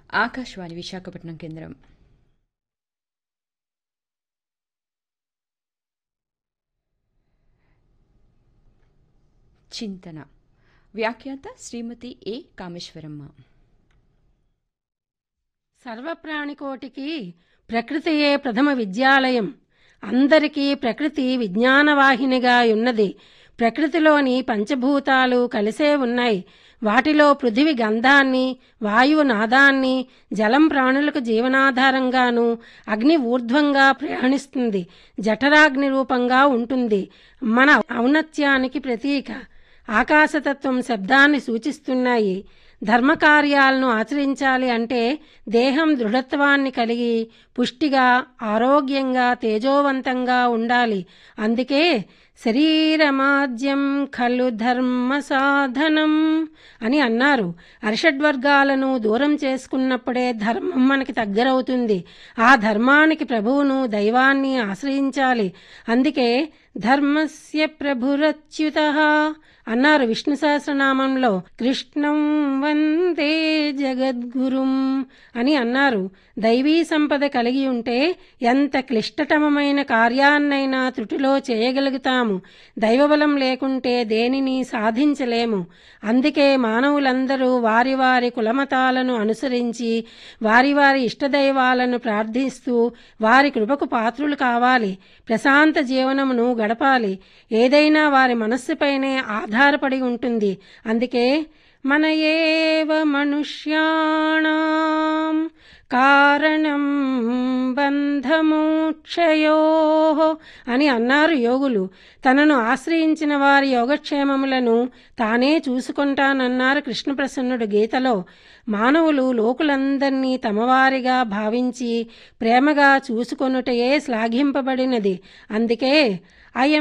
ఆకాశవాణి విశాఖపట్నం కేంద్రం చింతన వ్యాఖ్యాత శ్రీమతి ఏ కామేశ్వరమ్మ సర్వప్రాణికోటికి ప్రకృతియే ప్రథమ విద్యాలయం అందరికీ ప్రకృతి విజ్ఞానవాహినిగా ఉన్నది ప్రకృతిలోని పంచభూతాలు కలిసే ఉన్నాయి వాటిలో పృథివి గంధాన్ని వాయువు నాదాన్ని జలం ప్రాణులకు జీవనాధారంగాను అగ్ని ఊర్ధ్వంగా ప్రయాణిస్తుంది జఠరాగ్ని రూపంగా ఉంటుంది మన ఔన్నత్యానికి ప్రతీక ఆకాశతత్వం శబ్దాన్ని సూచిస్తున్నాయి ధర్మకార్యాలను ఆచరించాలి అంటే దేహం దృఢత్వాన్ని కలిగి పుష్టిగా ఆరోగ్యంగా తేజోవంతంగా ఉండాలి అందుకే శరీరమాద్యం ఖలు ధర్మ సాధనం అని అన్నారు అరిషడ్వర్గాలను దూరం చేసుకున్నప్పుడే ధర్మం మనకి దగ్గరవుతుంది ఆ ధర్మానికి ప్రభువును దైవాన్ని ఆశ్రయించాలి అందుకే ధర్మస్య ప్రభురచ్యుత అన్నారు విష్ణు సహస్రనామంలో కృష్ణం వందే జగద్గురుం అని అన్నారు దైవీ సంపద కలిగి ఉంటే ఎంత క్లిష్టతమమైన కార్యాన్నైనా త్రుటిలో చేయగలుగుతాము దైవబలం లేకుంటే దేనిని సాధించలేము అందుకే మానవులందరూ వారి వారి కులమతాలను అనుసరించి వారి వారి ఇష్టదైవాలను ప్రార్థిస్తూ వారి కృపకు పాత్రులు కావాలి ప్రశాంత జీవనమును గడపాలి ఏదైనా వారి మనస్సుపైనే ఆధారపడి ఉంటుంది అందుకే మన ఏవ మనుష్యాణం కారణం బంధమోక్షయో అని అన్నారు యోగులు తనను ఆశ్రయించిన వారి యోగక్షేమములను తానే చూసుకుంటానన్నారు కృష్ణప్రసన్నుడు గీతలో మానవులు లోకులందరినీ తమవారిగా భావించి ప్రేమగా చూసుకొనుటయే శ్లాఘింపబడినది అందుకే అయం